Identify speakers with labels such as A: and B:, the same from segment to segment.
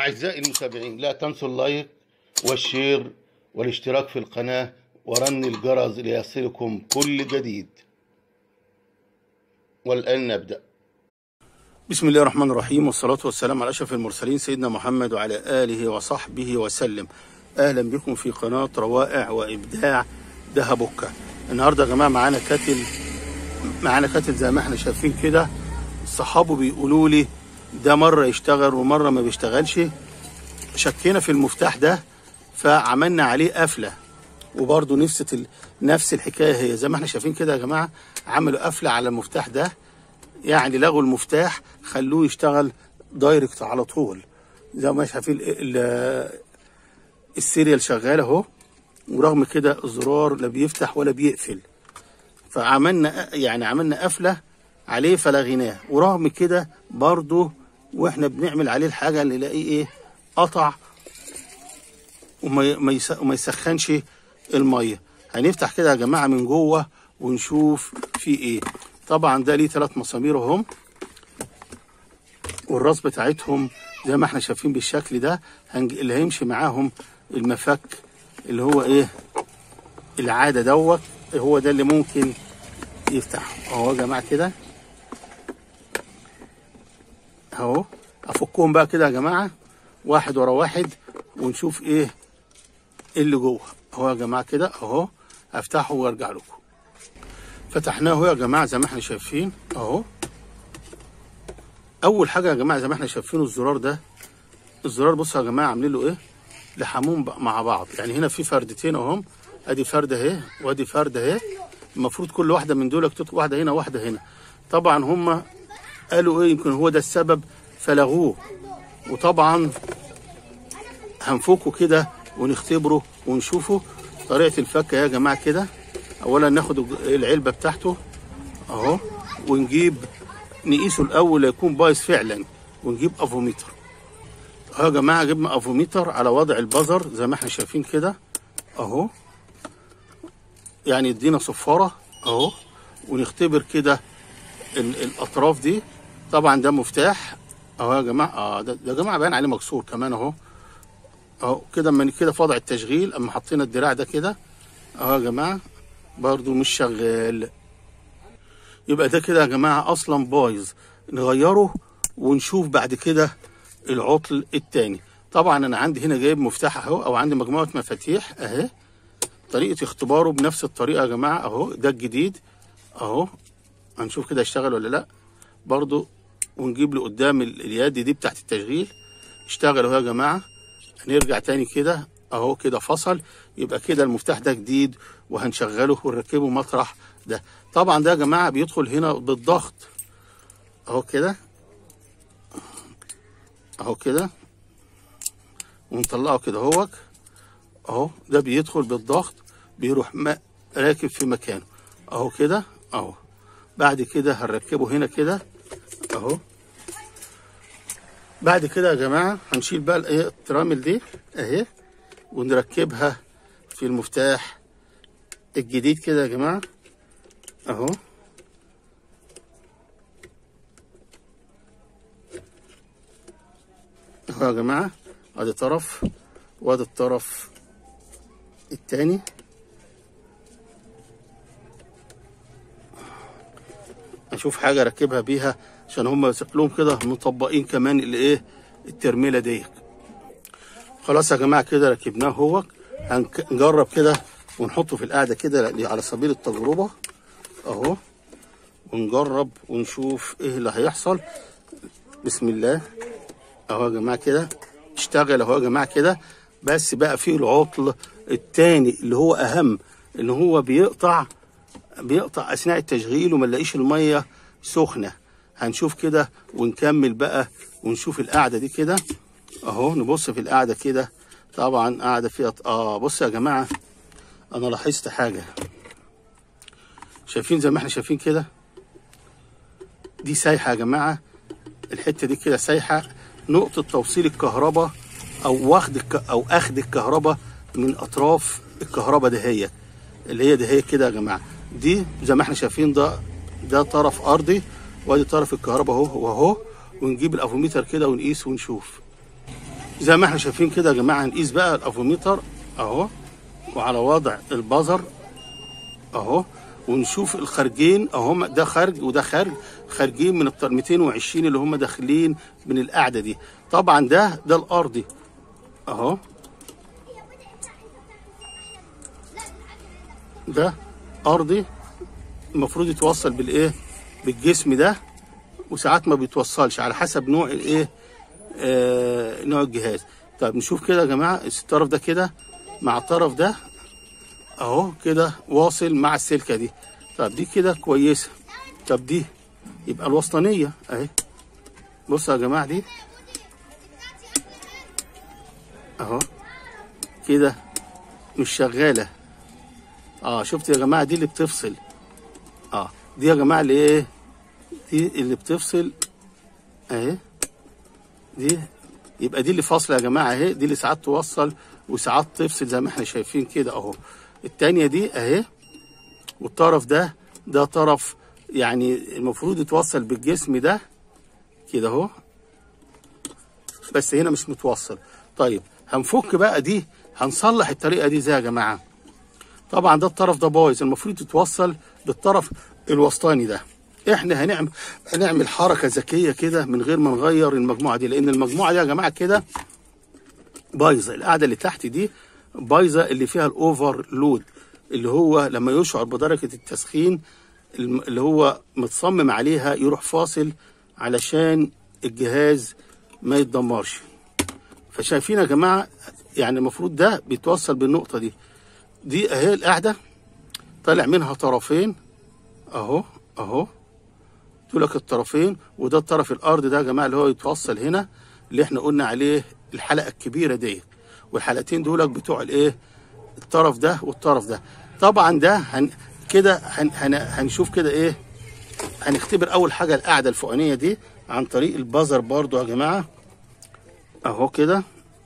A: أعزائي المتابعين لا تنسوا اللايك والشير والاشتراك في القناة ورن الجرس ليصلكم كل جديد والآن نبدأ بسم الله الرحمن الرحيم والصلاة والسلام على أشرف المرسلين سيدنا محمد وعلى آله وصحبه وسلم أهلا بكم في قناة روائع وإبداع دهبكة النهاردة يا جماعة معانا كاتل معانا كاتل زي ما احنا شايفين كده صحابه بيقولوا لي ده مرة يشتغل ومرة ما بيشتغلش شكينا في المفتاح ده فعملنا عليه قفلة وبرضه نفس ال... نفس الحكاية هي زي ما احنا شايفين كده يا جماعة عملوا قفلة على المفتاح ده يعني لغوا المفتاح خلوه يشتغل دايركت على طول زي ما شايفين ال... ال... السيريال شغال اهو ورغم كده الزرار لا بيفتح ولا بيقفل فعملنا يعني عملنا قفله عليه فلغيناه ورغم كده برضه واحنا بنعمل عليه الحاجه اللي نلاقيه ايه قطع وما ما وما يسخنش الميه هنفتح كده يا جماعه من جوه ونشوف في ايه طبعا ده ليه ثلاث مسامير اهم والراس بتاعتهم زي ما احنا شايفين بالشكل ده هنج... اللي هيمشي معاهم المفك اللي هو ايه العاده دوت هو ده اللي ممكن يفتح اهو يا جماعه كده اهو افكهم بقى كده يا جماعه واحد ورا واحد ونشوف ايه اللي جوه اهو يا جماعه كده اهو افتحه وارجع لكم فتحناه يا جماعه زي ما احنا شايفين اهو اول حاجه يا جماعه زي ما احنا شايفين الزرار ده الزرار بصوا يا جماعه عاملين له ايه لحموم مع بعض يعني هنا في فردتين اهم ادي فرده اهي وادي فرده اهي المفروض كل واحده من دول تدخل واحده هنا واحده هنا طبعا هم قالوا ايه يمكن هو ده السبب فلغوه وطبعا هنفكه كده ونختبره ونشوفه طريقه الفكه يا جماعه كده اولا ناخد العلبه بتاعته اهو ونجيب نقيسه الاول يكون بايظ فعلا ونجيب افوميتر اهو يا جماعه جبنا افوميتر على وضع البزر زي ما احنا شايفين كده اهو يعني يدينا صفاره اهو ونختبر كده الاطراف دي طبعا ده مفتاح اهو يا جماعه اه ده يا جماعه باين عليه مكسور كمان اهو اهو كده اما كده في وضع التشغيل اما حطينا الدراع ده كده اهو يا جماعه برضو مش شغال يبقى ده كده يا جماعه اصلا بايظ نغيره ونشوف بعد كده العطل التاني طبعا انا عندي هنا جايب مفتاح اهو او عندي مجموعه مفاتيح اهي طريقه اختباره بنفس الطريقه يا جماعه اهو ده الجديد اهو هنشوف كده اشتغل ولا لا برضو ونجيب له قدام اليد دي بتاعت التشغيل اشتغل اهو يا جماعه هنرجع تاني كده اهو كده فصل يبقى كده المفتاح ده جديد وهنشغله ونركبه مطرح ده طبعا ده يا جماعه بيدخل هنا بالضغط اهو كده اهو كده ونطلعه كده اهوك اهو ده بيدخل بالضغط بيروح ما راكب في مكانه اهو كده اهو بعد كده هنركبه هنا كده اهو بعد كده يا جماعه هنشيل بقى الايه الترامل دي اهي ونركبها في المفتاح الجديد كده يا جماعه اهو اهو يا جماعه ادي طرف وادي الطرف التاني اشوف حاجه اركبها بيها عشان هم شكلهم كده مطبقين كمان الايه الترميله ديت خلاص يا جماعه كده ركبناه هو هنجرب كده ونحطه في القاعده كده على سبيل التجربه اهو ونجرب ونشوف ايه اللي هيحصل بسم الله اهو يا جماعه كده اشتغل اهو يا جماعه كده بس بقى فيه العطل التاني اللي هو اهم ان هو بيقطع بيقطع اثناء التشغيل وما نلاقيش الميه سخنه هنشوف كده ونكمل بقى ونشوف القعده دي كده اهو نبص في القعده كده طبعا قاعده فيها اه بص يا جماعه انا لاحظت حاجه شايفين زي ما احنا شايفين كده دي سايحه يا جماعه الحته دي كده سايحه نقطه توصيل الكهرباء او واخد الك... او اخد الكهرباء من اطراف الكهرباء دهيت اللي هي دهيت كده يا جماعه دي زي ما احنا شايفين ده ده طرف ارضي وادي طرف الكهرباء اهو واهو ونجيب الافوميتر كده ونقيس ونشوف زي ما احنا شايفين كده يا جماعه نقيس بقى الافوميتر اهو وعلى وضع البزر اهو ونشوف الخارجين اهو ده خارج وده خارج خارجين من ال 220 اللي هم داخلين من القاعده دي طبعا ده ده الارضي اهو ده ارضي المفروض يتوصل بالايه بالجسم ده وساعات ما بيتوصلش على حسب نوع الايه آه نوع الجهاز طيب نشوف كده يا جماعه الطرف ده كده مع الطرف ده اهو كده واصل مع السلكه دي طب دي كده كويسه طب دي يبقى الوسطانيه اهي بصوا يا جماعه دي اهو كده مش شغاله اه شفت يا جماعه دي اللي بتفصل اه دي يا جماعه اللي ايه دي اللي بتفصل اهي دي يبقى دي اللي فاصله يا جماعه اهي دي اللي ساعات توصل وساعات تفصل زي ما احنا شايفين كده اهو التانية دي اهي والطرف ده ده طرف يعني المفروض يتوصل بالجسم ده كده اهو بس هنا مش متوصل طيب هنفك بقى دي هنصلح الطريقه دي ازاي يا جماعه طبعا ده الطرف ده بايظ المفروض يتوصل بالطرف الوسطاني ده احنا هنعمل هنعمل حركه ذكيه كده من غير ما نغير المجموعه دي لان المجموعه دي يا جماعه كده بايظه القاعده اللي تحت دي بايظه اللي فيها الاوفر لود اللي هو لما يشعر بدرجه التسخين اللي هو متصمم عليها يروح فاصل علشان الجهاز ما يتدمرش فشايفين يا جماعه يعني المفروض ده بيتوصل بالنقطه دي دي اهي القاعده طالع منها طرفين اهو اهو دولك الطرفين وده الطرف الارض ده يا جماعه اللي هو يتوصل هنا اللي احنا قلنا عليه الحلقه الكبيره دي والحلقتين دولك بتوع الايه الطرف ده والطرف ده طبعا ده هن كده هن هن هنشوف كده ايه هنختبر اول حاجه القاعده الفوقانيه دي عن طريق البازر برضو يا جماعه اهو كده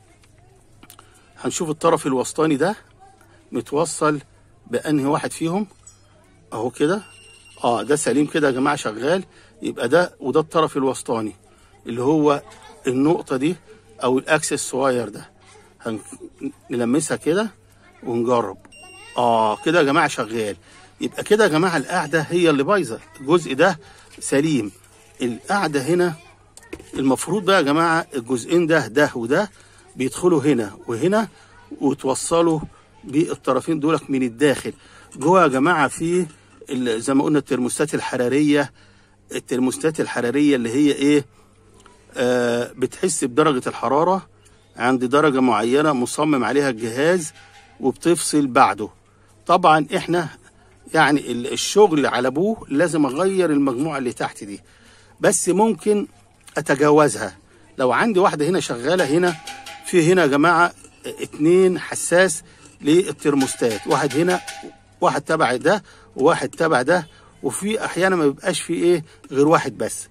A: هنشوف الطرف الوسطاني ده متوصل بانهي واحد فيهم اهو كده اه ده سليم كده يا جماعه شغال يبقى ده وده الطرف الوسطاني اللي هو النقطه دي او الاكس الصغير ده هنلمسها كده ونجرب اه كده يا جماعه شغال يبقى كده يا جماعه القاعده هي اللي بايظه الجزء ده سليم القاعده هنا المفروض بقى يا جماعه الجزئين ده ده وده بيدخلوا هنا وهنا وتوصلوا بالطرفين دولك من الداخل جوه يا جماعه في زي ما قلنا الترموستات الحراريه الترموستات الحراريه اللي هي ايه آه بتحس بدرجه الحراره عند درجه معينه مصمم عليها الجهاز وبتفصل بعده طبعا احنا يعني الشغل على ابوه لازم اغير المجموعه اللي تحت دي بس ممكن اتجاوزها لو عندي واحده هنا شغاله هنا في هنا يا جماعه اتنين حساس للترموستات واحد هنا واحد تبع ده وواحد تبع ده وفي احيانا ما بيبقاش في ايه غير واحد بس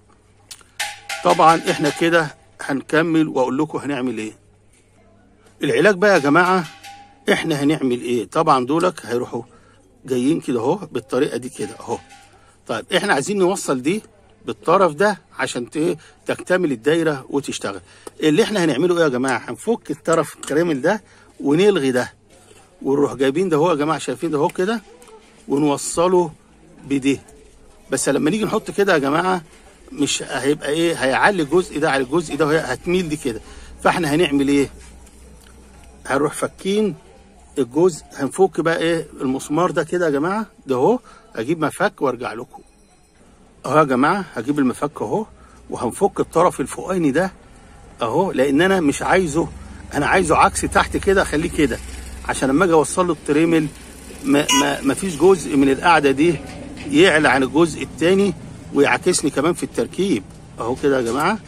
A: طبعا احنا كده هنكمل واقول لكم هنعمل ايه العلاج بقى يا جماعه احنا هنعمل ايه طبعا دولك هيروحوا جايين كده اهو بالطريقه دي كده اهو طيب احنا عايزين نوصل دي بالطرف ده عشان تكتمل الدايره وتشتغل اللي احنا هنعمله ايه يا جماعه هنفك الطرف الكرامل ده ونلغي ده ونروح جايبين ده هو يا جماعه شايفين ده هو كده ونوصله بدي بس لما نيجي نحط كده يا جماعه مش هيبقى ايه هيعلي الجزء ده على الجزء ده وهي هتميل دي كده فاحنا هنعمل ايه هنروح فكين الجزء هنفك بقى ايه المسمار ده كده يا جماعه ده اهو اجيب مفك وارجع لكم اهو يا جماعه هجيب المفك اهو وهنفك الطرف الفوقاني ده اهو لان انا مش عايزه انا عايزه عكس تحت كده اخليه كده عشان لما اجي اوصل له التريمل ما, ما, ما فيش جزء من القاعده دي يعلى عن الجزء الثاني ويعكسني كمان في التركيب اهو كده يا جماعه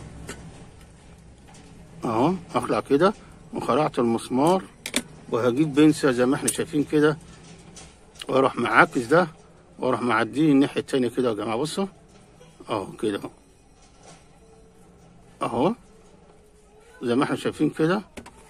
A: اهو اخلع كده وخلعت المسمار وهجيب بنسة زي ما احنا شايفين كده واروح معاكس ده واروح معديه الناحية التانية كده يا جماعة بصوا اهو كده اهو اهو زي ما احنا شايفين كده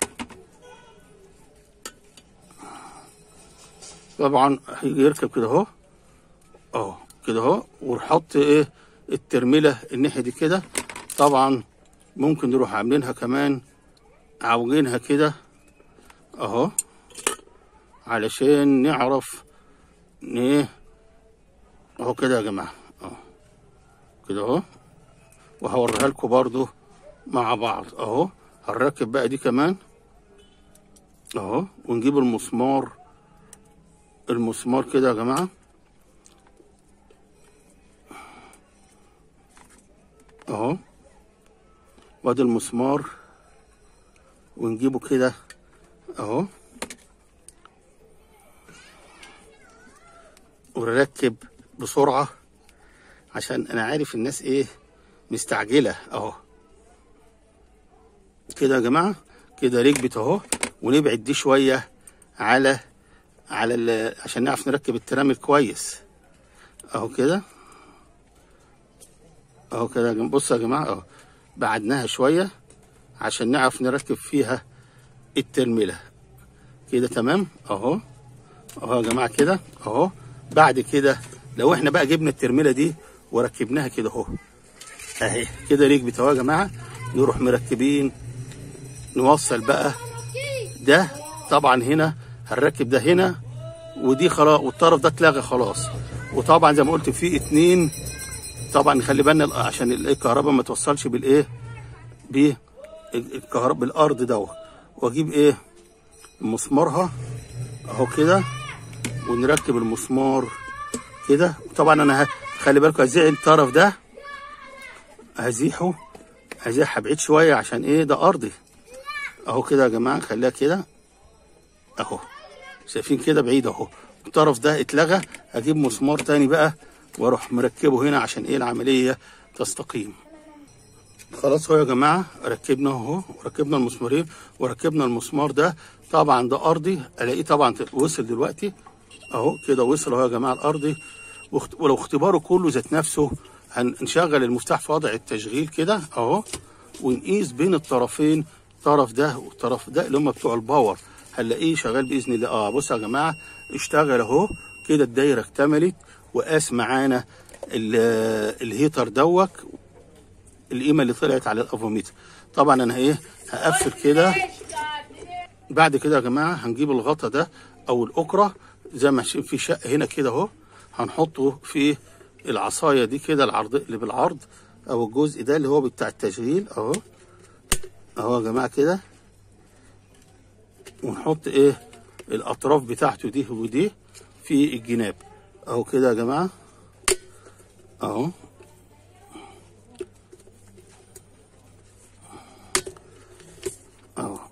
A: طبعا هيجي يركب كده اهو اهو كده اهو ونحط ايه الترميلة الناحية دي كده طبعا ممكن نروح عاملينها كمان عوجينها كده اهو علشان نعرف ان ايه اهو كده يا جماعه اهو كده اهو وهوريها لكم برضو مع بعض اهو هنركب بقى دي كمان اهو ونجيب المسمار المسمار كده يا جماعه اهو وادي المسمار ونجيبه كده اهو ونركب بسرعة عشان انا عارف الناس ايه مستعجلة اهو كده يا جماعة كده ركبت اهو ونبعد دي شوية على على ال- عشان نعرف نركب الترامل كويس اهو كده اهو كده يا جماعة بصوا يا جماعة اهو بعدناها شوية عشان نعرف نركب فيها الترملة كده تمام اهو اهو يا جماعة كده اهو بعد كده لو احنا بقى جبنا الترملة دي وركبناها كده اهو اهي كده ركبت اهو يا جماعة نروح مركبين نوصل بقى ده طبعا هنا هنركب ده هنا ودي خلاص والطرف ده اتلغى خلاص وطبعا زي ما قلت في اتنين طبعا نخلي بالنا عشان الكهرباء ما توصلش بالايه بالكهرباء بالارض دوت واجيب ايه مسمارها اهو كده ونركب المسمار كده طبعا انا ه- خلي بالكم هزيع الطرف ده هزيحه هزيحها بعيد شويه عشان ايه ده ارضي اهو كده يا جماعه خليها كده اهو شايفين كده بعيد اهو الطرف ده اتلغى اجيب مسمار تاني بقى واروح مركبه هنا عشان ايه العمليه تستقيم خلاص اهو يا جماعه ركبنا اهو وركبنا المسمارين وركبنا المسمار ده طبعا ده ارضي الاقيه طبعا وصل دلوقتي اهو كده وصل اهو يا جماعه الارضي واخت- ولو اختباره كله ذات نفسه هنشغل المفتاح في وضع التشغيل كده اهو ونقيس بين الطرفين الطرف ده والطرف ده اللي هم بتوع الباور هنلاقيه شغال باذن الله اه بصوا يا جماعه اشتغل اهو كده الدايره اكتملت وقاس معانا ال- الهيتر دوت القيمه اللي طلعت على الافوميتر طبعا انا ايه هقفل كده بعد كده يا جماعه هنجيب الغطا ده او الاكره زي ما شايفين في شق هنا كده اهو هنحطه في العصايه دي كده العرض اللي بالعرض او الجزء ده اللي هو بتاع التشغيل اهو اهو يا جماعه كده ونحط ايه الاطراف بتاعته دي ودي في الجناب اهو كده يا جماعه اهو اهو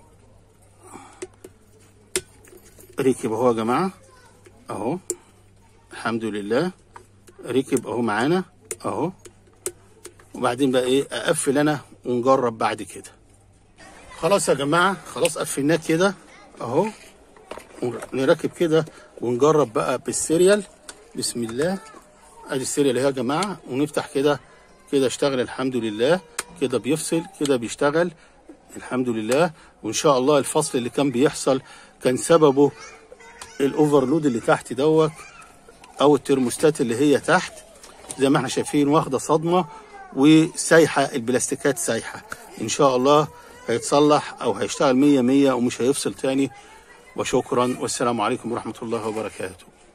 A: ركب اهو يا جماعه اهو الحمد لله ركب اهو معانا اهو وبعدين بقى ايه اقفل انا ونجرب بعد كده خلاص يا جماعه خلاص قفلناه كده اهو نركب كده ونجرب بقى بالسيريال بسم الله ادي السيريال اهي يا جماعه ونفتح كده كده اشتغل الحمد لله كده بيفصل كده بيشتغل الحمد لله وان شاء الله الفصل اللي كان بيحصل كان سببه الاوفرلود اللي تحت دوت او الترموستات اللي هي تحت زي ما احنا شايفين واخده صدمه وسايحه البلاستيكات سايحه ان شاء الله هيتصلح او هيشتغل 100 100 ومش هيفصل تاني وشكرا والسلام عليكم ورحمه الله وبركاته